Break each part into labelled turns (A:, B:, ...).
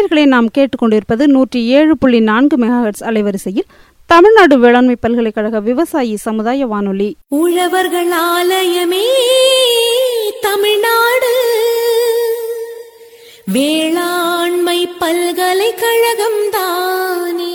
A: நேர்களை நாம் கேட்டுக்கொண்டிருப்பது நூற்றி ஏழு புள்ளி நான்கு மெகாஹெட்ஸ் அலைவரிசையில் தமிழ்நாடு வேளாண்மை பல்கலைக்கழக விவசாயி சமுதாய வானொலி
B: உழவர்கள் ஆலயமே தமிழ்நாடு வேளாண்மை பல்கலைக்கழகம் தானே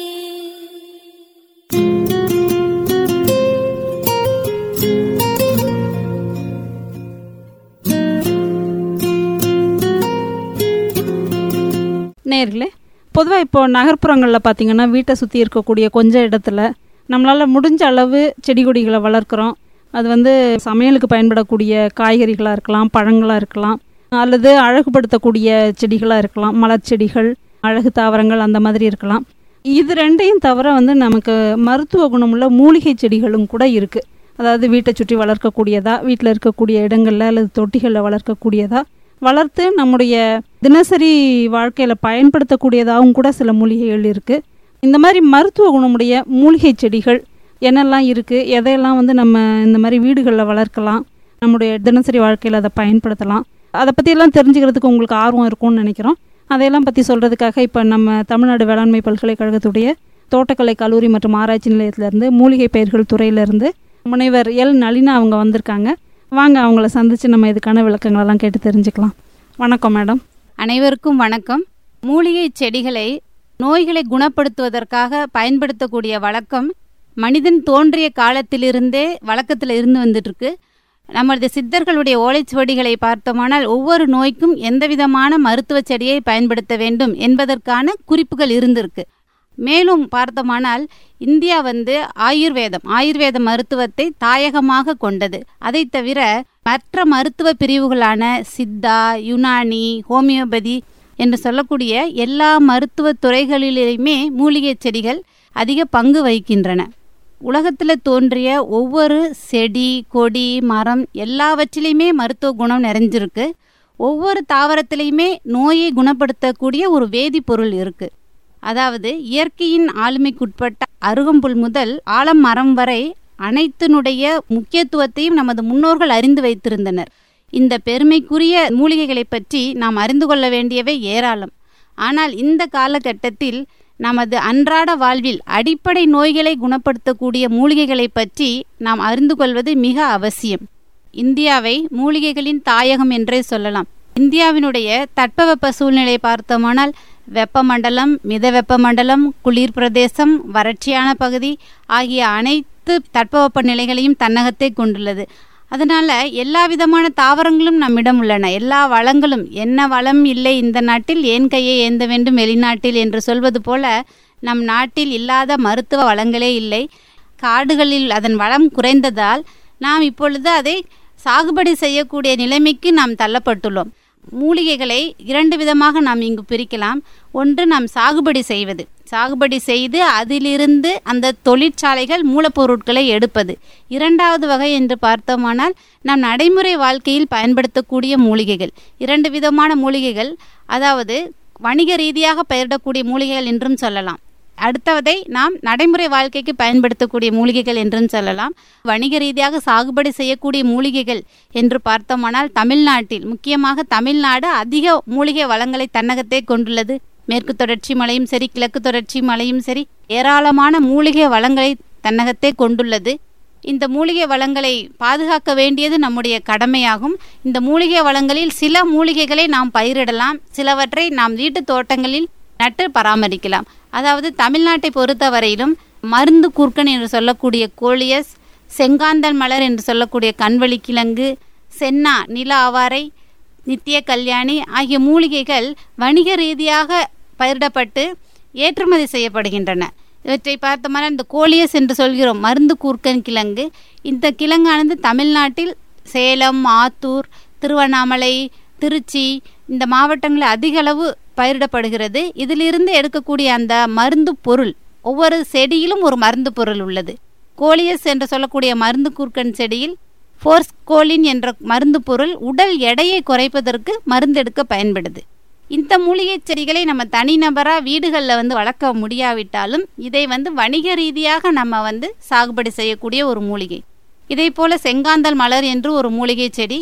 A: நேர்களே பொதுவாக இப்போ நகர்ப்புறங்களில் பார்த்தீங்கன்னா வீட்டை சுற்றி இருக்கக்கூடிய கொஞ்சம் இடத்துல நம்மளால் முடிஞ்ச அளவு செடி கொடிகளை வளர்க்குறோம் அது வந்து சமையலுக்கு பயன்படக்கூடிய காய்கறிகளாக இருக்கலாம் பழங்களாக இருக்கலாம் அல்லது அழகுபடுத்தக்கூடிய செடிகளாக இருக்கலாம் மலர் செடிகள் அழகு தாவரங்கள் அந்த மாதிரி இருக்கலாம் இது ரெண்டையும் தவிர வந்து நமக்கு மருத்துவ குணமுள்ள மூலிகை செடிகளும் கூட இருக்குது அதாவது வீட்டை சுற்றி வளர்க்கக்கூடியதா வீட்டில் இருக்கக்கூடிய இடங்களில் அல்லது தொட்டிகளில் வளர்க்கக்கூடியதா வளர்த்து நம்முடைய தினசரி வாழ்க்கையில் பயன்படுத்தக்கூடியதாகவும் கூட சில மூலிகைகள் இருக்குது இந்த மாதிரி மருத்துவ குணமுடைய மூலிகை செடிகள் என்னெல்லாம் இருக்குது எதையெல்லாம் வந்து நம்ம இந்த மாதிரி வீடுகளில் வளர்க்கலாம் நம்முடைய தினசரி வாழ்க்கையில் அதை பயன்படுத்தலாம் அதை பற்றியெல்லாம் தெரிஞ்சுக்கிறதுக்கு உங்களுக்கு ஆர்வம் இருக்கும்னு நினைக்கிறோம் அதையெல்லாம் பற்றி சொல்கிறதுக்காக இப்போ நம்ம தமிழ்நாடு வேளாண்மை பல்கலைக்கழகத்துடைய தோட்டக்கலை கல்லூரி மற்றும் ஆராய்ச்சி நிலையத்திலேருந்து மூலிகை பயிர்கள் துறையிலேருந்து முனைவர் எல் நளினா அவங்க வந்திருக்காங்க வாங்க அவங்கள சந்தித்து நம்ம இதுக்கான விளக்கங்களெல்லாம் கேட்டு தெரிஞ்சுக்கலாம் வணக்கம் மேடம்
C: அனைவருக்கும் வணக்கம் மூலிகை செடிகளை நோய்களை குணப்படுத்துவதற்காக பயன்படுத்தக்கூடிய வழக்கம் மனிதன் தோன்றிய காலத்திலிருந்தே வழக்கத்தில் இருந்து வந்துட்டு இருக்கு நமது சித்தர்களுடைய ஓலைச்சுவடிகளை பார்த்தோமானால் ஒவ்வொரு நோய்க்கும் எந்தவிதமான மருத்துவ செடியை பயன்படுத்த வேண்டும் என்பதற்கான குறிப்புகள் இருந்திருக்கு மேலும் பார்த்தோமானால் இந்தியா வந்து ஆயுர்வேதம் ஆயுர்வேத மருத்துவத்தை தாயகமாக கொண்டது அதை தவிர மற்ற மருத்துவ பிரிவுகளான சித்தா யுனானி ஹோமியோபதி என்று சொல்லக்கூடிய எல்லா மருத்துவ துறைகளிலுமே மூலிகை செடிகள் அதிக பங்கு வகிக்கின்றன உலகத்தில் தோன்றிய ஒவ்வொரு செடி கொடி மரம் எல்லாவற்றிலையுமே மருத்துவ குணம் நிறைஞ்சிருக்கு ஒவ்வொரு தாவரத்திலையுமே நோயை குணப்படுத்தக்கூடிய ஒரு வேதிப்பொருள் இருக்கு அதாவது இயற்கையின் ஆளுமைக்குட்பட்ட அருகம்புல் முதல் ஆலம் மரம் வரை அனைத்தினுடைய முக்கியத்துவத்தையும் நமது முன்னோர்கள் அறிந்து வைத்திருந்தனர் இந்த பெருமைக்குரிய மூலிகைகளை பற்றி நாம் அறிந்து கொள்ள வேண்டியவை ஏராளம் ஆனால் இந்த காலகட்டத்தில் நமது அன்றாட வாழ்வில் அடிப்படை நோய்களை குணப்படுத்தக்கூடிய மூலிகைகளை பற்றி நாம் அறிந்து கொள்வது மிக அவசியம் இந்தியாவை மூலிகைகளின் தாயகம் என்றே சொல்லலாம் இந்தியாவினுடைய தட்பவெப்ப சூழ்நிலை பார்த்தோமானால் வெப்பமண்டலம் மித வெப்பமண்டலம் குளிர் பிரதேசம் வறட்சியான பகுதி ஆகிய அனைத்து தட்பவெப்ப நிலைகளையும் தன்னகத்தை கொண்டுள்ளது அதனால எல்லா விதமான தாவரங்களும் நம்மிடம் உள்ளன எல்லா வளங்களும் என்ன வளம் இல்லை இந்த நாட்டில் ஏன் கையை ஏந்த வேண்டும் வெளிநாட்டில் என்று சொல்வது போல நம் நாட்டில் இல்லாத மருத்துவ வளங்களே இல்லை காடுகளில் அதன் வளம் குறைந்ததால் நாம் இப்பொழுது அதை சாகுபடி செய்யக்கூடிய நிலைமைக்கு நாம் தள்ளப்பட்டுள்ளோம் மூலிகைகளை இரண்டு விதமாக நாம் இங்கு பிரிக்கலாம் ஒன்று நாம் சாகுபடி செய்வது சாகுபடி செய்து அதிலிருந்து அந்த தொழிற்சாலைகள் மூலப்பொருட்களை எடுப்பது இரண்டாவது வகை என்று பார்த்தோமானால் நாம் நடைமுறை வாழ்க்கையில் பயன்படுத்தக்கூடிய மூலிகைகள் இரண்டு விதமான மூலிகைகள் அதாவது வணிக ரீதியாக பயிரிடக்கூடிய மூலிகைகள் என்றும் சொல்லலாம் அடுத்ததை நாம் நடைமுறை வாழ்க்கைக்கு பயன்படுத்தக்கூடிய மூலிகைகள் என்றும் சொல்லலாம் வணிக ரீதியாக சாகுபடி செய்யக்கூடிய மூலிகைகள் என்று பார்த்தோமானால் தமிழ்நாட்டில் முக்கியமாக தமிழ்நாடு அதிக மூலிகை வளங்களை தன்னகத்தே கொண்டுள்ளது மேற்கு தொடர்ச்சி மலையும் சரி கிழக்கு தொடர்ச்சி மலையும் சரி ஏராளமான மூலிகை வளங்களை தன்னகத்தே கொண்டுள்ளது இந்த மூலிகை வளங்களை பாதுகாக்க வேண்டியது நம்முடைய கடமையாகும் இந்த மூலிகை வளங்களில் சில மூலிகைகளை நாம் பயிரிடலாம் சிலவற்றை நாம் வீட்டு தோட்டங்களில் நட்டு பராமரிக்கலாம் அதாவது தமிழ்நாட்டை பொறுத்தவரையிலும் மருந்து கூர்க்கன் என்று சொல்லக்கூடிய கோலியஸ் செங்காந்தல் மலர் என்று சொல்லக்கூடிய கண்வழி கிழங்கு சென்னா நில ஆவாரை நித்திய கல்யாணி ஆகிய மூலிகைகள் வணிக ரீதியாக பயிரிடப்பட்டு ஏற்றுமதி செய்யப்படுகின்றன இவற்றை பார்த்தோம்னா இந்த கோலியஸ் என்று சொல்கிறோம் மருந்து கூர்க்கன் கிழங்கு இந்த கிழங்கானது தமிழ்நாட்டில் சேலம் ஆத்தூர் திருவண்ணாமலை திருச்சி இந்த மாவட்டங்களில் அதிக அளவு பயிரிடப்படுகிறது இதிலிருந்து எடுக்கக்கூடிய அந்த மருந்து பொருள் ஒவ்வொரு செடியிலும் ஒரு மருந்து பொருள் உள்ளது கோலியஸ் என்று சொல்லக்கூடிய மருந்து கூர்க்கன் செடியில் ஃபோர்ஸ் கோலின் என்ற மருந்து பொருள் உடல் எடையை குறைப்பதற்கு மருந்தெடுக்க பயன்படுது இந்த மூலிகை செடிகளை நம்ம தனிநபராக வீடுகளில் வந்து வளர்க்க முடியாவிட்டாலும் இதை வந்து வணிக ரீதியாக நம்ம வந்து சாகுபடி செய்யக்கூடிய ஒரு மூலிகை இதே போல செங்காந்தல் மலர் என்று ஒரு மூலிகை செடி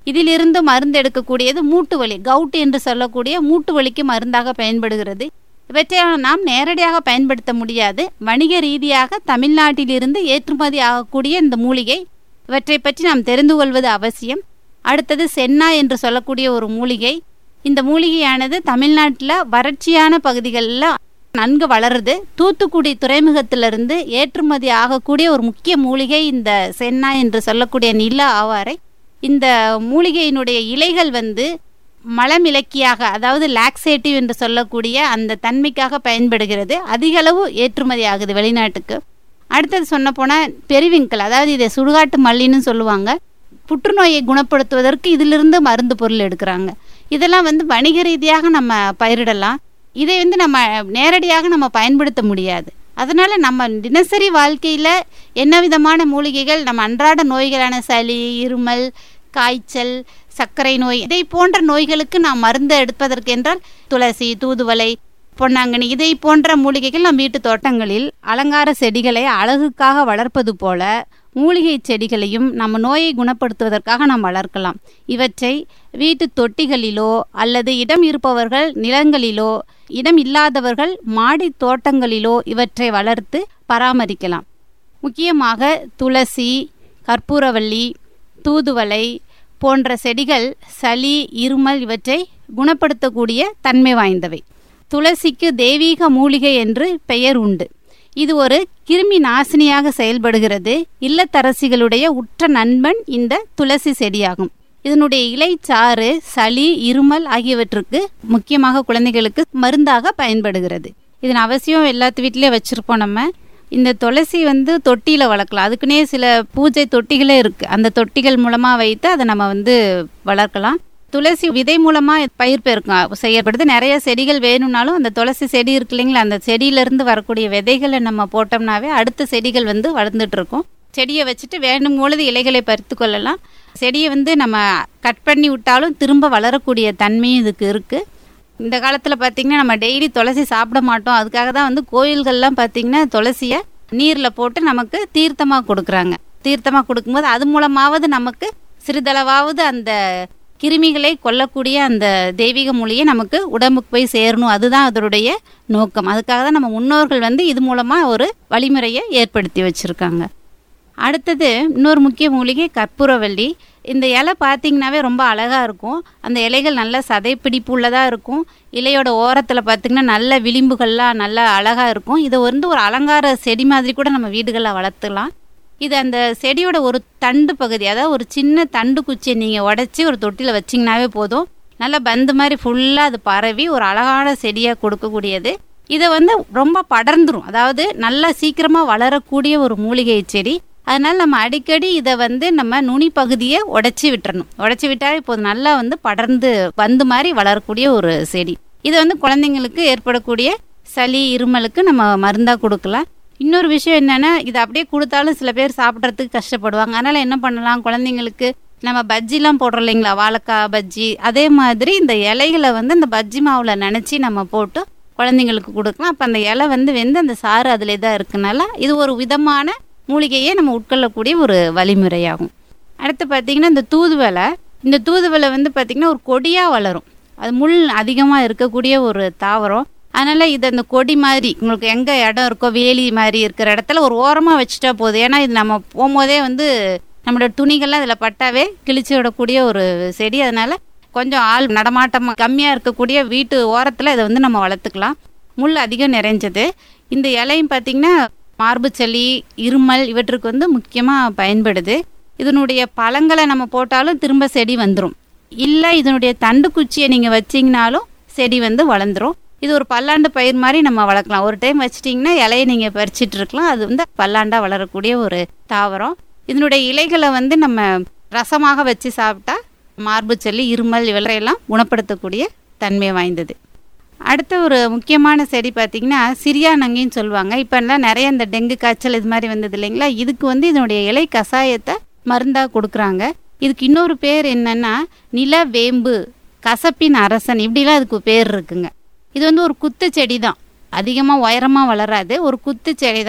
C: இதிலிருந்து மருந்து எடுக்கக்கூடியது மூட்டு வலி கவுட் என்று சொல்லக்கூடிய மூட்டு வலிக்கு மருந்தாக பயன்படுகிறது இவற்றை நாம் நேரடியாக பயன்படுத்த முடியாது வணிக ரீதியாக தமிழ்நாட்டிலிருந்து ஏற்றுமதி ஆகக்கூடிய இந்த மூலிகை இவற்றை பற்றி நாம் தெரிந்து கொள்வது அவசியம் அடுத்தது சென்னா என்று சொல்லக்கூடிய ஒரு மூலிகை இந்த மூலிகையானது தமிழ்நாட்டில் வறட்சியான பகுதிகளில் நன்கு வளருது தூத்துக்குடி துறைமுகத்திலிருந்து ஏற்றுமதி ஆகக்கூடிய ஒரு முக்கிய மூலிகை இந்த சென்னா என்று சொல்லக்கூடிய நில ஆவாரை இந்த மூலிகையினுடைய இலைகள் வந்து மலமிளக்கியாக அதாவது லாக்ஸேட்டிவ் என்று சொல்லக்கூடிய அந்த தன்மைக்காக பயன்படுகிறது அதிக அளவு ஏற்றுமதி ஆகுது வெளிநாட்டுக்கு அடுத்தது சொன்ன போனால் பெருவிங்கல் அதாவது இதை சுடுகாட்டு மல்லின்னு சொல்லுவாங்க புற்றுநோயை குணப்படுத்துவதற்கு இதிலிருந்து மருந்து பொருள் எடுக்கிறாங்க இதெல்லாம் வந்து வணிக ரீதியாக நம்ம பயிரிடலாம் இதை வந்து நம்ம நேரடியாக நம்ம பயன்படுத்த முடியாது அதனால நம்ம தினசரி வாழ்க்கையில் என்ன விதமான மூலிகைகள் நம்ம அன்றாட நோய்களான சளி இருமல் காய்ச்சல் சர்க்கரை நோய் இதை போன்ற நோய்களுக்கு நாம் மருந்து எடுப்பதற்கு என்றால் துளசி தூதுவளை பொன்னாங்கண்ணி இதை போன்ற மூலிகைகள் நம் வீட்டு தோட்டங்களில் அலங்கார செடிகளை அழகுக்காக வளர்ப்பது போல மூலிகை செடிகளையும் நம்ம நோயை குணப்படுத்துவதற்காக நாம் வளர்க்கலாம் இவற்றை வீட்டு தொட்டிகளிலோ அல்லது இடம் இருப்பவர்கள் நிலங்களிலோ இடம் இல்லாதவர்கள் மாடி தோட்டங்களிலோ இவற்றை வளர்த்து பராமரிக்கலாம் முக்கியமாக துளசி கற்பூரவள்ளி தூதுவளை போன்ற செடிகள் சளி இருமல் இவற்றை குணப்படுத்தக்கூடிய தன்மை வாய்ந்தவை துளசிக்கு தெய்வீக மூலிகை என்று பெயர் உண்டு இது ஒரு கிருமி நாசினியாக செயல்படுகிறது இல்லத்தரசிகளுடைய உற்ற நண்பன் இந்த துளசி செடியாகும் இதனுடைய இலைச்சாறு சளி இருமல் ஆகியவற்றுக்கு முக்கியமாக குழந்தைகளுக்கு மருந்தாக பயன்படுகிறது இதன் அவசியம் எல்லாத்து வீட்லேயும் வச்சுருப்போம் நம்ம இந்த துளசி வந்து தொட்டியில் வளர்க்கலாம் அதுக்குன்னே சில பூஜை தொட்டிகளே இருக்குது அந்த தொட்டிகள் மூலமாக வைத்து அதை நம்ம வந்து வளர்க்கலாம் துளசி விதை மூலமாக பயிர் பெருக்கம் செய்யப்படுது நிறைய செடிகள் வேணும்னாலும் அந்த துளசி செடி இருக்கு இல்லைங்களா அந்த செடியிலேருந்து வரக்கூடிய விதைகளை நம்ம போட்டோம்னாவே அடுத்த செடிகள் வந்து வளர்ந்துட்டு இருக்கும் செடியை வச்சுட்டு வேண்டும் பொழுது இலைகளை பறித்து கொள்ளலாம் செடியை வந்து நம்ம கட் பண்ணி விட்டாலும் திரும்ப வளரக்கூடிய தன்மையும் இதுக்கு இருக்குது இந்த காலத்தில் பார்த்திங்கன்னா நம்ம டெய்லி துளசி சாப்பிட மாட்டோம் அதுக்காக தான் வந்து கோயில்கள்லாம் பார்த்திங்கன்னா துளசியை நீரில் போட்டு நமக்கு தீர்த்தமாக கொடுக்குறாங்க தீர்த்தமாக கொடுக்கும்போது அது மூலமாவது நமக்கு சிறிதளவாவது அந்த கிருமிகளை கொல்லக்கூடிய அந்த தெய்வீக மொழியை நமக்கு உடம்புக்கு போய் சேரணும் அதுதான் அதனுடைய நோக்கம் அதுக்காக தான் நம்ம முன்னோர்கள் வந்து இது மூலமாக ஒரு வழிமுறையை ஏற்படுத்தி வச்சுருக்காங்க அடுத்தது இன்னொரு முக்கிய மூலிகை கற்பூரவள்ளி இந்த இலை பார்த்தீங்கன்னாவே ரொம்ப அழகாக இருக்கும் அந்த இலைகள் நல்ல சதைப்பிடிப்பு உள்ளதாக இருக்கும் இலையோட ஓரத்தில் பார்த்திங்கன்னா நல்ல விளிம்புகள்லாம் நல்லா அழகாக இருக்கும் இதை வந்து ஒரு அலங்கார செடி மாதிரி கூட நம்ம வீடுகளில் வளர்த்துக்கலாம் இது அந்த செடியோட ஒரு தண்டு பகுதி அதாவது ஒரு சின்ன தண்டு குச்சியை நீங்கள் உடச்சி ஒரு தொட்டியில் வச்சிங்கனாவே போதும் நல்லா பந்து மாதிரி ஃபுல்லாக அது பரவி ஒரு அழகான செடியாக கொடுக்கக்கூடியது இதை வந்து ரொம்ப படர்ந்துரும் அதாவது நல்லா சீக்கிரமாக வளரக்கூடிய ஒரு மூலிகை செடி அதனால் நம்ம அடிக்கடி இதை வந்து நம்ம நுனி பகுதியை உடச்சி விட்டுறணும் உடச்சி விட்டால் இப்போ நல்லா வந்து படர்ந்து பந்து மாதிரி வளரக்கூடிய ஒரு செடி இது வந்து குழந்தைங்களுக்கு ஏற்படக்கூடிய சளி இருமலுக்கு நம்ம மருந்தாக கொடுக்கலாம் இன்னொரு விஷயம் என்னென்னா இது அப்படியே கொடுத்தாலும் சில பேர் சாப்பிட்றதுக்கு கஷ்டப்படுவாங்க அதனால் என்ன பண்ணலாம் குழந்தைங்களுக்கு நம்ம பஜ்ஜிலாம் போடுறோம் இல்லைங்களா வாழைக்காய் பஜ்ஜி அதே மாதிரி இந்த இலைகளை வந்து இந்த பஜ்ஜி மாவில் நினச்சி நம்ம போட்டு குழந்தைங்களுக்கு கொடுக்கலாம் அப்போ அந்த இலை வந்து வெந்து அந்த சாறு அதில் தான் இருக்கனால இது ஒரு விதமான மூலிகையை நம்ம உட்கொள்ளக்கூடிய ஒரு வழிமுறையாகும் அடுத்து பார்த்திங்கன்னா இந்த தூதுவளை இந்த தூதுவளை வந்து பார்த்திங்கன்னா ஒரு கொடியாக வளரும் அது முள் அதிகமாக இருக்கக்கூடிய ஒரு தாவரம் அதனால் இது அந்த கொடி மாதிரி உங்களுக்கு எங்கே இடம் இருக்கோ வேலி மாதிரி இருக்கிற இடத்துல ஒரு ஓரமாக வச்சுட்டா போதும் ஏன்னா இது நம்ம போகும்போதே வந்து நம்மளோட துணிகள்லாம் இதில் பட்டாவே கிழிச்சு விடக்கூடிய ஒரு செடி அதனால் கொஞ்சம் ஆள் நடமாட்டம் கம்மியாக இருக்கக்கூடிய வீட்டு ஓரத்தில் இதை வந்து நம்ம வளர்த்துக்கலாம் முள் அதிகம் நிறைஞ்சது இந்த இலையும் பார்த்திங்கன்னா மார்பு சளி இருமல் இவற்றுக்கு வந்து முக்கியமாக பயன்படுது இதனுடைய பழங்களை நம்ம போட்டாலும் திரும்ப செடி வந்துடும் இல்லை இதனுடைய தண்டு குச்சியை நீங்கள் வச்சிங்கனாலும் செடி வந்து வளர்ந்துரும் இது ஒரு பல்லாண்டு பயிர் மாதிரி நம்ம வளர்க்கலாம் ஒரு டைம் வச்சிட்டிங்கன்னா இலையை நீங்கள் பறிச்சிட்டு இருக்கலாம் அது வந்து பல்லாண்டாக வளரக்கூடிய ஒரு தாவரம் இதனுடைய இலைகளை வந்து நம்ம ரசமாக வச்சு சாப்பிட்டா மார்பு சளி இருமல் இவற்றையெல்லாம் குணப்படுத்தக்கூடிய தன்மை வாய்ந்தது அடுத்த ஒரு முக்கியமான செடி பார்த்திங்கன்னா சிரியா நங்கின்னு சொல்லுவாங்க இப்போல்லாம் நிறைய இந்த டெங்கு காய்ச்சல் இது மாதிரி வந்தது இல்லைங்களா இதுக்கு வந்து இதனுடைய இலை கஷாயத்தை மருந்தாக கொடுக்குறாங்க இதுக்கு இன்னொரு பேர் என்னென்னா நிலவேம்பு கசப்பின் அரசன் இப்படிலாம் அதுக்கு பேர் இருக்குங்க இது வந்து ஒரு குத்து செடி தான் அதிகமாக உயரமாக வளராது ஒரு குத்து செடி தான்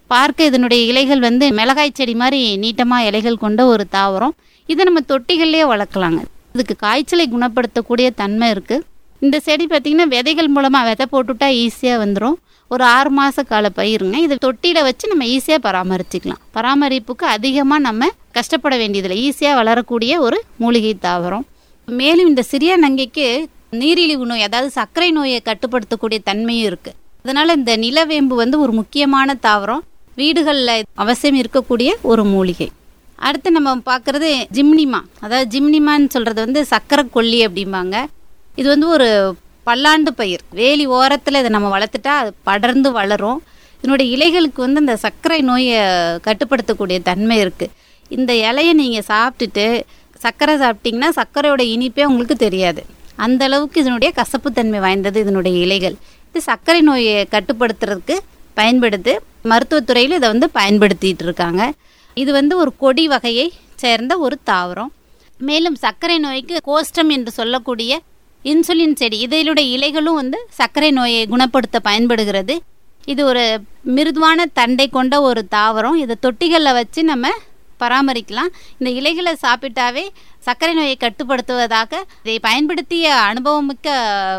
C: பார்க்க இதனுடைய இலைகள் வந்து மிளகாய் செடி மாதிரி நீட்டமாக இலைகள் கொண்ட ஒரு தாவரம் இதை நம்ம தொட்டிகள்லேயே வளர்க்கலாங்க இதுக்கு காய்ச்சலை குணப்படுத்தக்கூடிய தன்மை இருக்குது இந்த செடி பார்த்திங்கன்னா விதைகள் மூலமாக விதை போட்டுவிட்டா ஈஸியாக வந்துடும் ஒரு ஆறு மாத கால பயிருங்க இதை தொட்டியில் வச்சு நம்ம ஈஸியாக பராமரிச்சுக்கலாம் பராமரிப்புக்கு அதிகமாக நம்ம கஷ்டப்பட வேண்டியதில்லை ஈஸியாக வளரக்கூடிய ஒரு மூலிகை தாவரம் மேலும் இந்த சிறிய நங்கைக்கு நீரிழிவு நோய் அதாவது சர்க்கரை நோயை கட்டுப்படுத்தக்கூடிய தன்மையும் இருக்குது அதனால் இந்த நிலவேம்பு வந்து ஒரு முக்கியமான தாவரம் வீடுகளில் அவசியம் இருக்கக்கூடிய ஒரு மூலிகை அடுத்து நம்ம பார்க்குறது ஜிம்னிமா அதாவது ஜிம்னிமான்னு சொல்கிறது வந்து சக்கரை கொல்லி அப்படிம்பாங்க இது வந்து ஒரு பல்லாண்டு பயிர் வேலி ஓரத்தில் இதை நம்ம வளர்த்துட்டா அது படர்ந்து வளரும் இதனுடைய இலைகளுக்கு வந்து இந்த சர்க்கரை நோயை கட்டுப்படுத்தக்கூடிய தன்மை இருக்குது இந்த இலையை நீங்கள் சாப்பிட்டுட்டு சர்க்கரை சாப்பிட்டிங்கன்னா சர்க்கரையோட இனிப்பே உங்களுக்கு தெரியாது அந்த அளவுக்கு இதனுடைய கசப்புத்தன்மை வாய்ந்தது இதனுடைய இலைகள் இது சர்க்கரை நோயை கட்டுப்படுத்துறதுக்கு பயன்படுது மருத்துவத்துறையில் இதை வந்து பயன்படுத்திட்டு இருக்காங்க இது வந்து ஒரு கொடி வகையை சேர்ந்த ஒரு தாவரம் மேலும் சர்க்கரை நோய்க்கு கோஷ்டம் என்று சொல்லக்கூடிய இன்சுலின் செடி இதனுடைய இலைகளும் வந்து சர்க்கரை நோயை குணப்படுத்த பயன்படுகிறது இது ஒரு மிருதுவான தண்டை கொண்ட ஒரு தாவரம் இதை தொட்டிகளில் வச்சு நம்ம பராமரிக்கலாம் இந்த இலைகளை சாப்பிட்டாவே சர்க்கரை நோயை கட்டுப்படுத்துவதாக இதை பயன்படுத்திய அனுபவமிக்க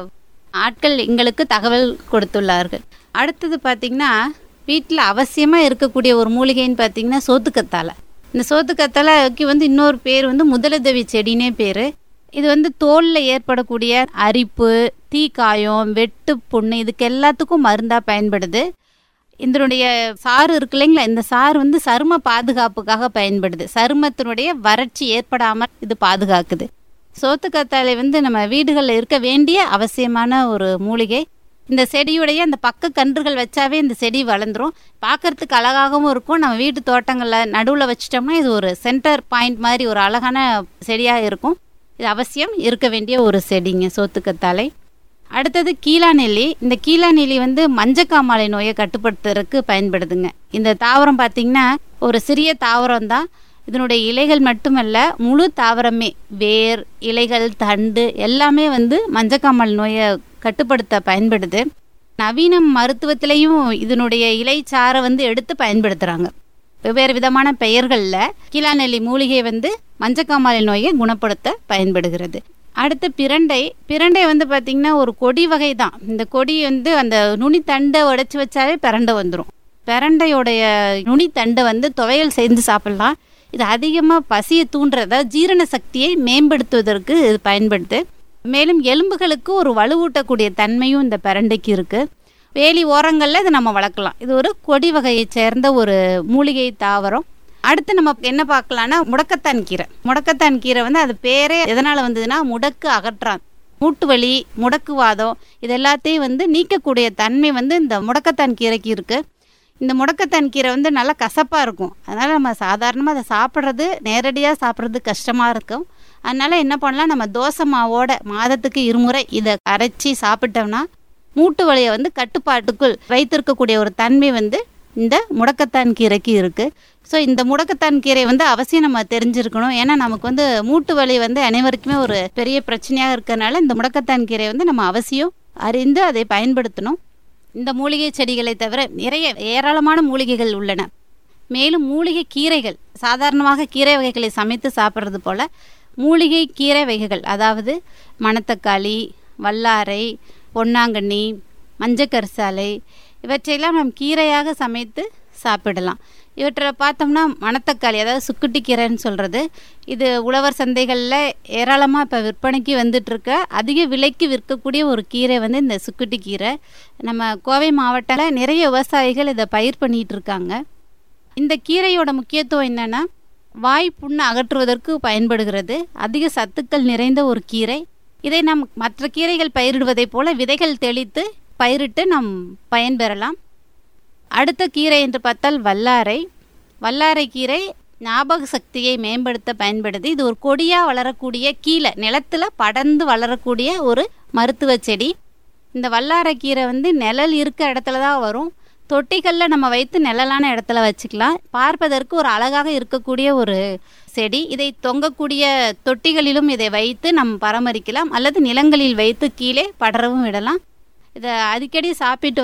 C: ஆட்கள் எங்களுக்கு தகவல் கொடுத்துள்ளார்கள் அடுத்தது பார்த்திங்கன்னா வீட்டில் அவசியமாக இருக்கக்கூடிய ஒரு மூலிகைன்னு பார்த்திங்கன்னா சோத்துக்கத்தாழை இந்த சோத்துக்கத்தாழைக்கு வந்து இன்னொரு பேர் வந்து முதலுதவி செடினே பேர் இது வந்து தோலில் ஏற்படக்கூடிய அரிப்பு தீக்காயம் வெட்டு புண்ணு இதுக்கு எல்லாத்துக்கும் மருந்தாக பயன்படுது இதனுடைய சாறு இருக்கு இல்லைங்களா இந்த சாறு வந்து சரும பாதுகாப்புக்காக பயன்படுது சருமத்தினுடைய வறட்சி ஏற்படாமல் இது பாதுகாக்குது சோத்துக்கத்தாழை வந்து நம்ம வீடுகளில் இருக்க வேண்டிய அவசியமான ஒரு மூலிகை இந்த செடியுடைய அந்த பக்க கன்றுகள் வச்சாவே இந்த செடி வளர்ந்துரும் பார்க்கறதுக்கு அழகாகவும் இருக்கும் நம்ம வீட்டு தோட்டங்களில் நடுவில் வச்சிட்டோம்னா இது ஒரு சென்டர் பாயிண்ட் மாதிரி ஒரு அழகான செடியாக இருக்கும் இது அவசியம் இருக்க வேண்டிய ஒரு செடிங்க சோத்துக்கத்தாழை அடுத்தது கீழாநெல்லி இந்த கீழாநெல்லி வந்து மஞ்சக்காமாலை நோயை கட்டுப்படுத்துறதுக்கு பயன்படுதுங்க இந்த தாவரம் பார்த்திங்கன்னா ஒரு சிறிய தாவரம் தான் இதனுடைய இலைகள் மட்டுமல்ல முழு தாவரமே வேர் இலைகள் தண்டு எல்லாமே வந்து மஞ்சக்காமல் நோயை கட்டுப்படுத்த பயன்படுது நவீன மருத்துவத்திலையும் இதனுடைய இலைச்சாரை வந்து எடுத்து பயன்படுத்துகிறாங்க வெவ்வேறு விதமான பெயர்களில் கீழாநெல்லி மூலிகை வந்து மஞ்சக்காமாலை நோயை குணப்படுத்த பயன்படுகிறது அடுத்து பிரண்டை பிரண்டை வந்து பார்த்திங்கன்னா ஒரு கொடி வகை தான் இந்த கொடி வந்து அந்த நுனித்தண்டை உடைச்சி வச்சாவே பிரண்டை வந்துடும் பிரண்டையோடைய நுனித்தண்டை வந்து துவையல் சேர்ந்து சாப்பிட்லாம் இது அதிகமாக பசியை தூண்டுறதா ஜீரண சக்தியை மேம்படுத்துவதற்கு இது பயன்படுது மேலும் எலும்புகளுக்கு ஒரு வலுவூட்டக்கூடிய தன்மையும் இந்த பிரண்டைக்கு இருக்குது வேலி ஓரங்களில் இதை நம்ம வளர்க்கலாம் இது ஒரு கொடி வகையை சேர்ந்த ஒரு மூலிகை தாவரம் அடுத்து நம்ம என்ன பார்க்கலாம்னா முடக்கத்தான் கீரை முடக்கத்தான் கீரை வந்து அது பேரே எதனால் வந்ததுன்னா முடக்கு அகற்றான் மூட்டு வலி முடக்குவாதம் இது எல்லாத்தையும் வந்து நீக்கக்கூடிய தன்மை வந்து இந்த முடக்கத்தான் கீரைக்கு இருக்குது இந்த முடக்கத்தான் கீரை வந்து நல்லா கசப்பாக இருக்கும் அதனால் நம்ம சாதாரணமாக அதை சாப்பிட்றது நேரடியாக சாப்பிட்றது கஷ்டமாக இருக்கும் அதனால் என்ன பண்ணலாம் நம்ம தோசை மாவோட மாதத்துக்கு இருமுறை இதை அரைச்சி சாப்பிட்டோம்னா மூட்டு வலியை வந்து கட்டுப்பாட்டுக்குள் வைத்திருக்கக்கூடிய ஒரு தன்மை வந்து இந்த முடக்கத்தான் கீரைக்கு இருக்குது ஸோ இந்த முடக்கத்தான் கீரை வந்து அவசியம் நம்ம தெரிஞ்சிருக்கணும் ஏன்னா நமக்கு வந்து மூட்டு வலி வந்து அனைவருக்குமே ஒரு பெரிய பிரச்சனையாக இருக்கிறனால இந்த முடக்கத்தான் கீரை வந்து நம்ம அவசியம் அறிந்து அதை பயன்படுத்தணும் இந்த மூலிகை செடிகளை தவிர நிறைய ஏராளமான மூலிகைகள் உள்ளன மேலும் மூலிகை கீரைகள் சாதாரணமாக கீரை வகைகளை சமைத்து சாப்பிட்றது போல் மூலிகை கீரை வகைகள் அதாவது மணத்தக்காளி வல்லாரை பொன்னாங்கண்ணி மஞ்சக்கரிசாலை இவற்றையெல்லாம் நாம் கீரையாக சமைத்து சாப்பிடலாம் இவற்றை பார்த்தோம்னா மணத்தக்காளி அதாவது சுக்குட்டி கீரைன்னு சொல்கிறது இது உழவர் சந்தைகளில் ஏராளமாக இப்போ விற்பனைக்கு வந்துட்டுருக்க அதிக விலைக்கு விற்கக்கூடிய ஒரு கீரை வந்து இந்த சுக்குட்டி கீரை நம்ம கோவை மாவட்டத்தில் நிறைய விவசாயிகள் இதை பயிர் பண்ணிகிட்டு இருக்காங்க இந்த கீரையோட முக்கியத்துவம் என்னென்னா வாய் புண்ணை அகற்றுவதற்கு பயன்படுகிறது அதிக சத்துக்கள் நிறைந்த ஒரு கீரை இதை நாம் மற்ற கீரைகள் பயிரிடுவதைப் போல விதைகள் தெளித்து பயிரிட்டு நாம் பயன்பெறலாம் அடுத்த கீரை என்று பார்த்தால் வல்லாரை வல்லாரை கீரை ஞாபக சக்தியை மேம்படுத்த பயன்படுது இது ஒரு கொடியாக வளரக்கூடிய கீழே நிலத்தில் படர்ந்து வளரக்கூடிய ஒரு மருத்துவ செடி இந்த வல்லாரை கீரை வந்து நிழல் இருக்க இடத்துல தான் வரும் தொட்டிகளில் நம்ம வைத்து நிழலான இடத்துல வச்சுக்கலாம் பார்ப்பதற்கு ஒரு அழகாக இருக்கக்கூடிய ஒரு செடி இதை தொங்கக்கூடிய தொட்டிகளிலும் இதை வைத்து நம்ம பராமரிக்கலாம் அல்லது நிலங்களில் வைத்து கீழே படரவும் விடலாம் இதை அடிக்கடி சாப்பிட்டு வர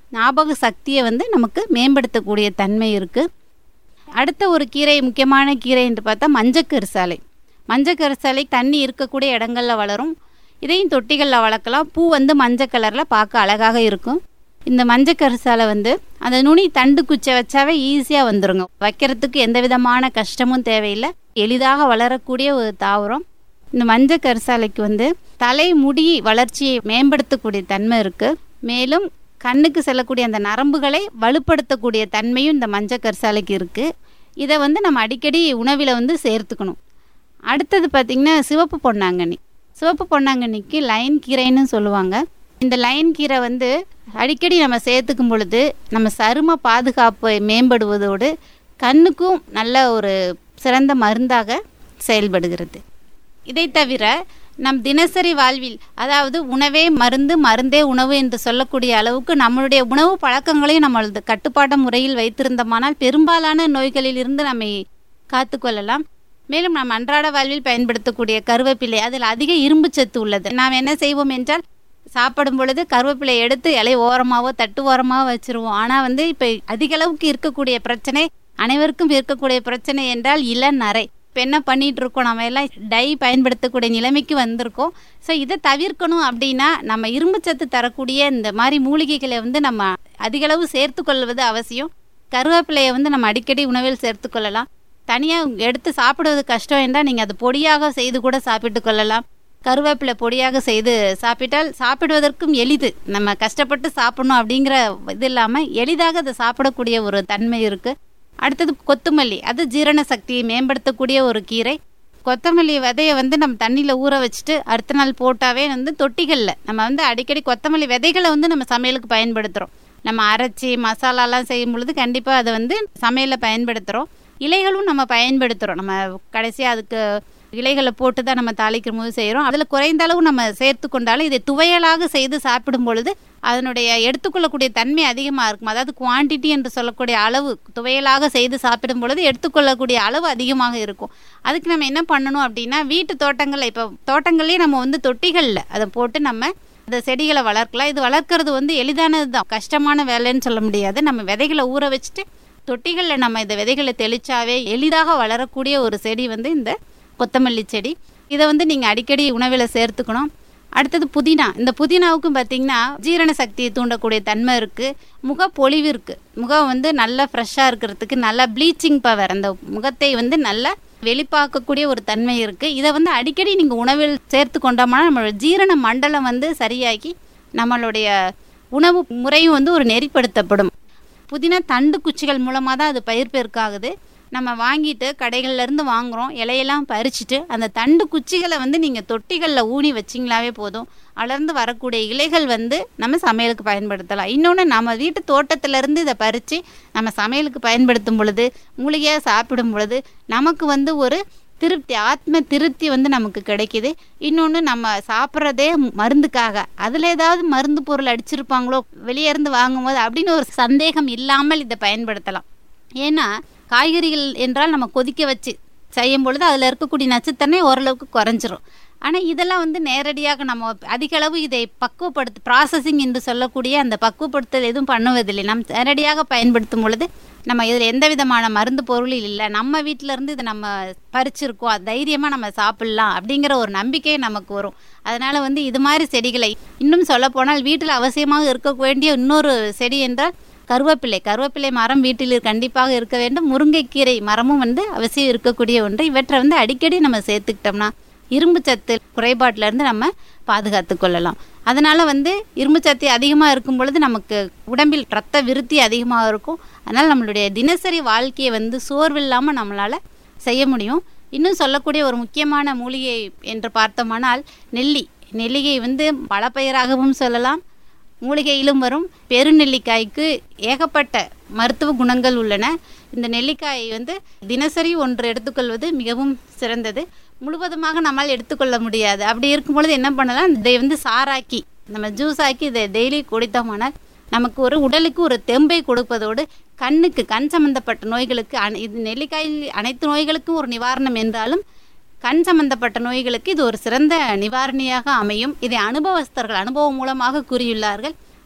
C: ஞாபக சக்தியை வந்து நமக்கு மேம்படுத்தக்கூடிய தன்மை இருக்குது அடுத்த ஒரு கீரை முக்கியமான கீரை என்று பார்த்தா மஞ்சக்கரிசாலை மஞ்சக்கரிசாலை தண்ணி இருக்கக்கூடிய இடங்கள்ல வளரும் இதையும் தொட்டிகளில் வளர்க்கலாம் பூ வந்து மஞ்சள் கலரில் பார்க்க அழகாக இருக்கும் இந்த மஞ்சக்கரிசாலை வந்து அந்த நுனி தண்டு குச்சை வச்சாவே ஈஸியாக வந்துருங்க வைக்கிறதுக்கு எந்த விதமான கஷ்டமும் தேவையில்லை எளிதாக வளரக்கூடிய ஒரு தாவரம் இந்த மஞ்சள் கரிசாலைக்கு வந்து தலை முடி வளர்ச்சியை மேம்படுத்தக்கூடிய தன்மை இருக்கு மேலும் கண்ணுக்கு செல்லக்கூடிய அந்த நரம்புகளை வலுப்படுத்தக்கூடிய தன்மையும் இந்த மஞ்சள் கரிசாலைக்கு இருக்கு இதை வந்து நம்ம அடிக்கடி உணவில் வந்து சேர்த்துக்கணும் அடுத்தது பார்த்திங்கன்னா சிவப்பு பொன்னாங்கண்ணி சிவப்பு பொன்னாங்கண்ணிக்கு லைன் கீரைன்னு சொல்லுவாங்க இந்த லைன் கீரை வந்து அடிக்கடி நம்ம சேர்த்துக்கும் பொழுது நம்ம சரும பாதுகாப்பை மேம்படுவதோடு கண்ணுக்கும் நல்ல ஒரு சிறந்த மருந்தாக செயல்படுகிறது இதை தவிர நம் தினசரி வாழ்வில் அதாவது உணவே மருந்து மருந்தே உணவு என்று சொல்லக்கூடிய அளவுக்கு நம்மளுடைய உணவு பழக்கங்களையும் நம்மளது கட்டுப்பாட்டு முறையில் வைத்திருந்தோமானால் பெரும்பாலான நோய்களில் இருந்து நம்மை காத்துக்கொள்ளலாம் மேலும் நாம் அன்றாட வாழ்வில் பயன்படுத்தக்கூடிய கருவேப்பிலை அதில் அதிக இரும்பு சத்து உள்ளது நாம் என்ன செய்வோம் என்றால் சாப்பிடும் பொழுது கருவேப்பிலை எடுத்து இலை ஓரமாவோ தட்டு ஓரமாவோ வச்சிருவோம் ஆனால் வந்து இப்போ அதிக அளவுக்கு இருக்கக்கூடிய பிரச்சனை அனைவருக்கும் இருக்கக்கூடிய பிரச்சனை என்றால் இளநரை இப்போ என்ன பண்ணிட்டு இருக்கோம் நம்ம எல்லாம் டை பயன்படுத்தக்கூடிய நிலைமைக்கு வந்திருக்கோம் ஸோ இதை தவிர்க்கணும் அப்படின்னா நம்ம இரும்பு சத்து தரக்கூடிய இந்த மாதிரி மூலிகைகளை வந்து நம்ம அதிக அளவு சேர்த்து கொள்வது அவசியம் கருவேப்பிலையை வந்து நம்ம அடிக்கடி உணவில் சேர்த்து கொள்ளலாம் தனியாக எடுத்து சாப்பிடுவது கஷ்டம் என்றால் நீங்கள் அது பொடியாக செய்து கூட சாப்பிட்டு கொள்ளலாம் கருவேப்பிலை பொடியாக செய்து சாப்பிட்டால் சாப்பிடுவதற்கும் எளிது நம்ம கஷ்டப்பட்டு சாப்பிடணும் அப்படிங்கிற இது இல்லாமல் எளிதாக அதை சாப்பிடக்கூடிய ஒரு தன்மை இருக்குது அடுத்தது கொத்தமல்லி அது ஜீரண சக்தியை மேம்படுத்தக்கூடிய ஒரு கீரை கொத்தமல்லி விதையை வந்து நம்ம தண்ணியில் ஊற வச்சுட்டு அடுத்த நாள் போட்டாவே வந்து தொட்டிகளில் நம்ம வந்து அடிக்கடி கொத்தமல்லி விதைகளை வந்து நம்ம சமையலுக்கு பயன்படுத்துகிறோம் நம்ம அரைச்சி மசாலாலாம் செய்யும் பொழுது கண்டிப்பாக அதை வந்து சமையலில் பயன்படுத்துகிறோம் இலைகளும் நம்ம பயன்படுத்துகிறோம் நம்ம கடைசியாக அதுக்கு இலைகளை போட்டு தான் நம்ம தாளிக்கிற போது செய்கிறோம் அதில் குறைந்த அளவு நம்ம சேர்த்து கொண்டாலும் இதை துவையலாக செய்து சாப்பிடும் பொழுது அதனுடைய எடுத்துக்கொள்ளக்கூடிய தன்மை அதிகமாக இருக்கும் அதாவது குவான்டிட்டி என்று சொல்லக்கூடிய அளவு துவையலாக செய்து சாப்பிடும் பொழுது எடுத்துக்கொள்ளக்கூடிய அளவு அதிகமாக இருக்கும் அதுக்கு நம்ம என்ன பண்ணணும் அப்படின்னா வீட்டு தோட்டங்களில் இப்போ தோட்டங்கள்லேயே நம்ம வந்து தொட்டிகளில் அதை போட்டு நம்ம அந்த செடிகளை வளர்க்கலாம் இது வளர்க்குறது வந்து எளிதானது தான் கஷ்டமான வேலைன்னு சொல்ல முடியாது நம்ம விதைகளை ஊற வச்சுட்டு தொட்டிகளில் நம்ம இந்த விதைகளை தெளிச்சாவே எளிதாக வளரக்கூடிய ஒரு செடி வந்து இந்த கொத்தமல்லி செடி இதை வந்து நீங்கள் அடிக்கடி உணவில் சேர்த்துக்கணும் அடுத்தது புதினா இந்த புதினாவுக்கும் பார்த்தீங்கன்னா ஜீரண சக்தியை தூண்டக்கூடிய தன்மை இருக்குது முகப்பொலிவு இருக்குது முகம் வந்து நல்லா ஃப்ரெஷ்ஷாக இருக்கிறதுக்கு நல்லா ப்ளீச்சிங் பவர் அந்த முகத்தை வந்து நல்லா வெளிப்பாக்கக்கூடிய ஒரு தன்மை இருக்குது இதை வந்து அடிக்கடி நீங்கள் உணவில் சேர்த்து கொண்டோம்னா நம்மளோட ஜீரண மண்டலம் வந்து சரியாகி நம்மளுடைய உணவு முறையும் வந்து ஒரு நெறிப்படுத்தப்படும் புதினா தண்டு குச்சிகள் மூலமாக தான் அது பயிர் பெருக்காகுது நம்ம வாங்கிட்டு கடைகள்ல இருந்து வாங்குறோம் இலையெல்லாம் பறிச்சுட்டு அந்த தண்டு குச்சிகளை வந்து நீங்கள் தொட்டிகளில் ஊனி வச்சிங்களாவே போதும் அலர்ந்து வரக்கூடிய இலைகள் வந்து நம்ம சமையலுக்கு பயன்படுத்தலாம் இன்னொன்று நம்ம வீட்டு தோட்டத்திலேருந்து இதை பறித்து நம்ம சமையலுக்கு பயன்படுத்தும் பொழுது மூலிகையாக சாப்பிடும் பொழுது நமக்கு வந்து ஒரு திருப்தி ஆத்ம திருப்தி வந்து நமக்கு கிடைக்குது இன்னொன்று நம்ம சாப்பிட்றதே மருந்துக்காக அதில் ஏதாவது மருந்து பொருள் அடிச்சிருப்பாங்களோ வெளியே இருந்து வாங்கும்போது அப்படின்னு ஒரு சந்தேகம் இல்லாமல் இதை பயன்படுத்தலாம் ஏன்னா காய்கறிகள் என்றால் நம்ம கொதிக்க வச்சு செய்யும் பொழுது அதில் இருக்கக்கூடிய நச்சுத்தன்மை ஓரளவுக்கு குறைஞ்சிரும் ஆனால் இதெல்லாம் வந்து நேரடியாக நம்ம அதிக அளவு இதை பக்குவப்படுத்து ப்ராசஸிங் என்று சொல்லக்கூடிய அந்த பக்குவப்படுத்தல் எதுவும் பண்ணுவதில்லை நம்ம நேரடியாக பயன்படுத்தும் பொழுது நம்ம இதில் எந்த விதமான மருந்து பொருள் இல்லை நம்ம வீட்டில இருந்து இதை நம்ம பறிச்சிருக்கோம் அது தைரியமாக நம்ம சாப்பிட்லாம் அப்படிங்கிற ஒரு நம்பிக்கை நமக்கு வரும் அதனால் வந்து இது மாதிரி செடிகளை இன்னும் சொல்ல போனால் வீட்டில் அவசியமாக இருக்க வேண்டிய இன்னொரு செடி என்றால் கருவேப்பிலை கருவேப்பிலை மரம் வீட்டில் கண்டிப்பாக இருக்க வேண்டும் முருங்கைக்கீரை மரமும் வந்து அவசியம் இருக்கக்கூடிய ஒன்று இவற்றை வந்து அடிக்கடி நம்ம சேர்த்துக்கிட்டோம்னா இரும்பு சத்து குறைபாட்டிலேருந்து நம்ம பாதுகாத்து கொள்ளலாம் அதனால் வந்து இரும்பு சத்து அதிகமாக இருக்கும் பொழுது நமக்கு உடம்பில் ரத்த விருத்தி அதிகமாக இருக்கும் அதனால் நம்மளுடைய தினசரி வாழ்க்கையை வந்து சோர்வில்லாமல் நம்மளால் செய்ய முடியும் இன்னும் சொல்லக்கூடிய ஒரு முக்கியமான மூலிகை என்று பார்த்தோமானால் நெல்லி நெல்லிகை வந்து பலப்பயிராகவும் சொல்லலாம் மூலிகையிலும் வரும் பெருநெல்லிக்காய்க்கு ஏகப்பட்ட மருத்துவ குணங்கள் உள்ளன இந்த நெல்லிக்காயை வந்து தினசரி ஒன்று எடுத்துக்கொள்வது மிகவும் சிறந்தது முழுவதுமாக நம்மால் எடுத்துக்கொள்ள முடியாது அப்படி இருக்கும் பொழுது என்ன பண்ணலாம் இதை வந்து சாராக்கி நம்ம ஜூஸ் ஆக்கி இதை டெய்லி குடித்தோமானால் நமக்கு ஒரு உடலுக்கு ஒரு தெம்பை கொடுப்பதோடு கண்ணுக்கு கண் சம்பந்தப்பட்ட நோய்களுக்கு அனை இது நெல்லிக்காயில் அனைத்து நோய்களுக்கும் ஒரு நிவாரணம் என்றாலும் கண் சம்பந்தப்பட்ட நோய்களுக்கு இது ஒரு சிறந்த நிவாரணியாக அமையும் இதை அனுபவஸ்தர்கள் அனுபவம் மூலமாக கூறியுள்ளார்கள்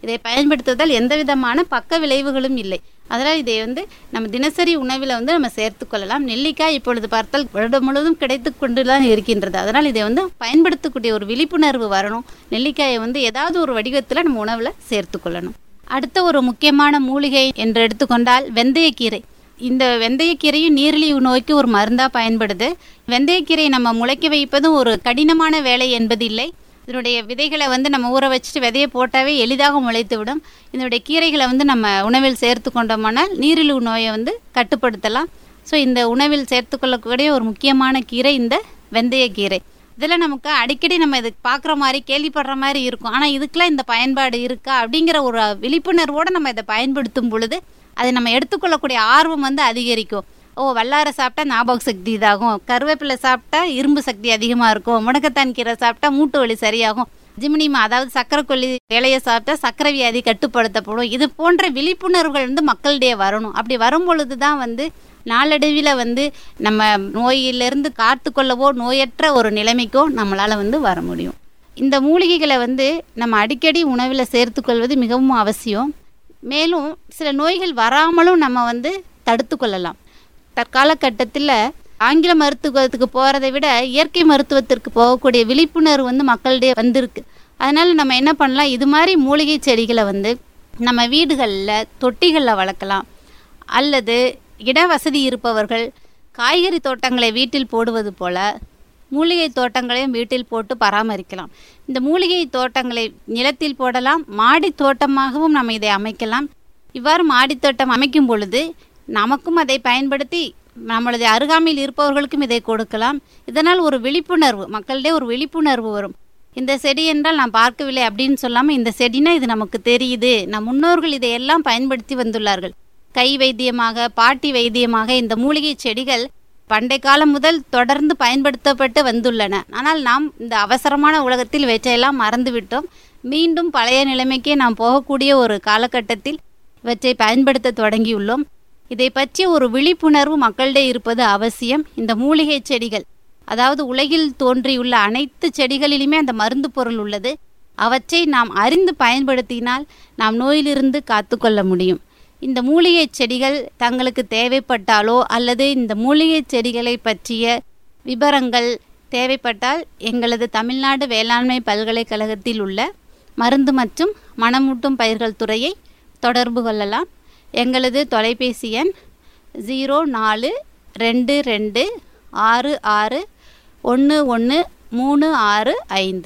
C: இதை பயன்படுத்துவதால் எந்த விதமான பக்க விளைவுகளும் இல்லை அதனால் இதை வந்து நம்ம தினசரி உணவில் வந்து நம்ம சேர்த்து கொள்ளலாம் நெல்லிக்காய் இப்பொழுது பார்த்தால் வருடம் முழுவதும் கிடைத்து கொண்டு தான் இருக்கின்றது அதனால் இதை வந்து பயன்படுத்தக்கூடிய ஒரு விழிப்புணர்வு வரணும் நெல்லிக்காயை வந்து ஏதாவது ஒரு வடிவத்தில் நம்ம உணவில் சேர்த்து கொள்ளணும் அடுத்த ஒரு முக்கியமான மூலிகை என்று எடுத்துக்கொண்டால் வெந்தயக்கீரை இந்த வெந்தயக்கீரையும் நீரிழிவு நோய்க்கு ஒரு மருந்தாக பயன்படுது வெந்தயக்கீரை நம்ம முளைக்க வைப்பதும் ஒரு கடினமான வேலை என்பது இல்லை இதனுடைய விதைகளை வந்து நம்ம ஊற வச்சுட்டு விதையை போட்டாவே எளிதாக முளைத்து விடும் இதனுடைய கீரைகளை வந்து நம்ம உணவில் சேர்த்து கொண்டோமானால் நீரிழிவு நோயை வந்து கட்டுப்படுத்தலாம் ஸோ இந்த உணவில் சேர்த்துக்கொள்ளக்கூடிய ஒரு முக்கியமான கீரை இந்த வெந்தயக்கீரை இதில் நமக்கு அடிக்கடி நம்ம இது பார்க்குற மாதிரி கேள்விப்படுற மாதிரி இருக்கும் ஆனால் இதுக்கெல்லாம் இந்த பயன்பாடு இருக்கா அப்படிங்கிற ஒரு விழிப்புணர்வோடு நம்ம இதை பயன்படுத்தும் பொழுது அதை நம்ம எடுத்துக்கொள்ளக்கூடிய ஆர்வம் வந்து அதிகரிக்கும் ஓ வல்லாரை சாப்பிட்டா ஞாபக சக்தி இதாகும் கருவேப்பிலை சாப்பிட்டா இரும்பு சக்தி அதிகமாக இருக்கும் முடக்கத்தான் கீரை சாப்பிட்டா மூட்டு வலி சரியாகும் ஜிமினிமா அதாவது சக்கரை கொல்லி இலையை சாப்பிட்டா சக்கரை வியாதி கட்டுப்படுத்தப்படும் இது போன்ற விழிப்புணர்வுகள் வந்து மக்களிடையே வரணும் அப்படி வரும் பொழுது தான் வந்து நாளடைவில் வந்து நம்ம நோயிலிருந்து காத்துக்கொள்ளவோ நோயற்ற ஒரு நிலைமைக்கோ நம்மளால் வந்து வர முடியும் இந்த மூலிகைகளை வந்து நம்ம அடிக்கடி உணவில் சேர்த்துக்கொள்வது மிகவும் அவசியம் மேலும் சில நோய்கள் வராமலும் நம்ம வந்து தடுத்து கொள்ளலாம் தற்கால கட்டத்தில் ஆங்கில மருத்துவத்துக்கு போகிறதை விட இயற்கை மருத்துவத்திற்கு போகக்கூடிய விழிப்புணர்வு வந்து மக்களிடையே வந்திருக்கு அதனால் நம்ம என்ன பண்ணலாம் இது மாதிரி மூலிகை செடிகளை வந்து நம்ம வீடுகளில் தொட்டிகளில் வளர்க்கலாம் அல்லது இட வசதி இருப்பவர்கள் காய்கறி தோட்டங்களை வீட்டில் போடுவது போல மூலிகை தோட்டங்களையும் வீட்டில் போட்டு பராமரிக்கலாம் இந்த மூலிகை தோட்டங்களை நிலத்தில் போடலாம் மாடி தோட்டமாகவும் நம்ம இதை அமைக்கலாம் இவ்வாறு மாடி தோட்டம் அமைக்கும் பொழுது நமக்கும் அதை பயன்படுத்தி நம்மளது அருகாமையில் இருப்பவர்களுக்கும் இதை கொடுக்கலாம் இதனால் ஒரு விழிப்புணர்வு மக்களிடையே ஒரு விழிப்புணர்வு வரும் இந்த செடி என்றால் நான் பார்க்கவில்லை அப்படின்னு சொல்லாமல் இந்த செடினா இது நமக்கு தெரியுது நம் முன்னோர்கள் இதையெல்லாம் பயன்படுத்தி வந்துள்ளார்கள் கை வைத்தியமாக பாட்டி வைத்தியமாக இந்த மூலிகை செடிகள் பண்டை காலம் முதல் தொடர்ந்து பயன்படுத்தப்பட்டு வந்துள்ளன ஆனால் நாம் இந்த அவசரமான உலகத்தில் இவற்றையெல்லாம் மறந்துவிட்டோம் மீண்டும் பழைய நிலைமைக்கே நாம் போகக்கூடிய ஒரு காலகட்டத்தில் இவற்றை பயன்படுத்த தொடங்கியுள்ளோம் இதை பற்றி ஒரு விழிப்புணர்வு மக்களிடையே இருப்பது அவசியம் இந்த மூலிகை செடிகள் அதாவது உலகில் தோன்றியுள்ள அனைத்து செடிகளிலுமே அந்த மருந்து பொருள் உள்ளது அவற்றை நாம் அறிந்து பயன்படுத்தினால் நாம் நோயிலிருந்து காத்துக்கொள்ள முடியும் இந்த மூலிகை செடிகள் தங்களுக்கு தேவைப்பட்டாலோ அல்லது இந்த மூலிகை செடிகளை பற்றிய விவரங்கள் தேவைப்பட்டால் எங்களது தமிழ்நாடு வேளாண்மை பல்கலைக்கழகத்தில் உள்ள மருந்து மற்றும் மணமூட்டும் பயிர்கள் துறையை தொடர்பு கொள்ளலாம் எங்களது தொலைபேசி எண் ஜீரோ நாலு ரெண்டு ரெண்டு ஆறு ஆறு ஒன்று ஒன்று மூணு ஆறு ஐந்து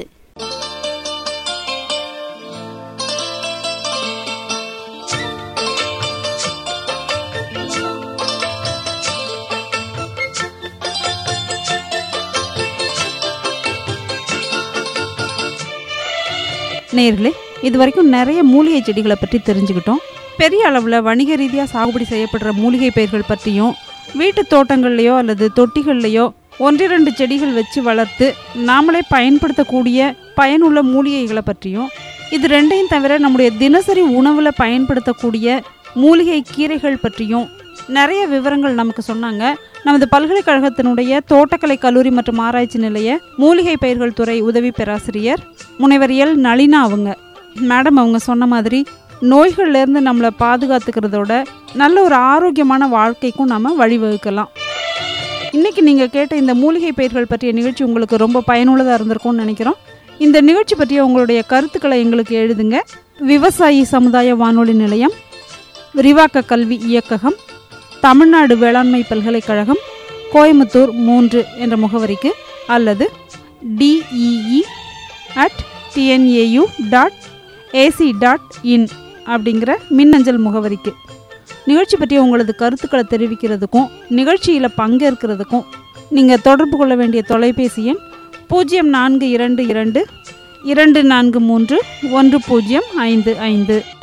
A: நேர்களே இது வரைக்கும் நிறைய மூலிகை செடிகளை பற்றி தெரிஞ்சுக்கிட்டோம் பெரிய அளவில் வணிக ரீதியாக சாகுபடி செய்யப்படுற மூலிகை பயிர்கள் பற்றியும் வீட்டு தோட்டங்கள்லையோ அல்லது தொட்டிகள்லையோ ஒன்றிரண்டு செடிகள் வச்சு வளர்த்து நாமளே பயன்படுத்தக்கூடிய பயனுள்ள மூலிகைகளை பற்றியும் இது ரெண்டையும் தவிர நம்முடைய தினசரி உணவில் பயன்படுத்தக்கூடிய மூலிகை கீரைகள் பற்றியும் நிறைய விவரங்கள் நமக்கு சொன்னாங்க நமது பல்கலைக்கழகத்தினுடைய தோட்டக்கலை கல்லூரி மற்றும் ஆராய்ச்சி நிலைய மூலிகை பயிர்கள் துறை உதவி பேராசிரியர் முனைவர் எல் நளினா அவங்க மேடம் அவங்க சொன்ன மாதிரி நோய்கள்லேருந்து நம்மளை பாதுகாத்துக்கிறதோட நல்ல ஒரு ஆரோக்கியமான வாழ்க்கைக்கும் நம்ம வழிவகுக்கலாம் இன்றைக்கி நீங்கள் கேட்ட இந்த மூலிகை பயிர்கள் பற்றிய நிகழ்ச்சி உங்களுக்கு ரொம்ப பயனுள்ளதாக இருந்திருக்கும்னு நினைக்கிறோம் இந்த நிகழ்ச்சி பற்றிய உங்களுடைய கருத்துக்களை எங்களுக்கு எழுதுங்க விவசாயி சமுதாய வானொலி நிலையம் விரிவாக்க கல்வி இயக்ககம் தமிழ்நாடு வேளாண்மை பல்கலைக்கழகம் கோயம்புத்தூர் மூன்று என்ற முகவரிக்கு அல்லது D E E at T N A U dot A C dot in அப்படிங்கிற மின்னஞ்சல் முகவரிக்கு நிகழ்ச்சி பற்றிய உங்களது கருத்துக்களை தெரிவிக்கிறதுக்கும் நிகழ்ச்சியில் பங்கேற்கிறதுக்கும் நீங்கள் தொடர்பு கொள்ள வேண்டிய தொலைபேசி எண் பூஜ்ஜியம் நான்கு இரண்டு இரண்டு இரண்டு நான்கு மூன்று ஒன்று பூஜ்ஜியம் ஐந்து ஐந்து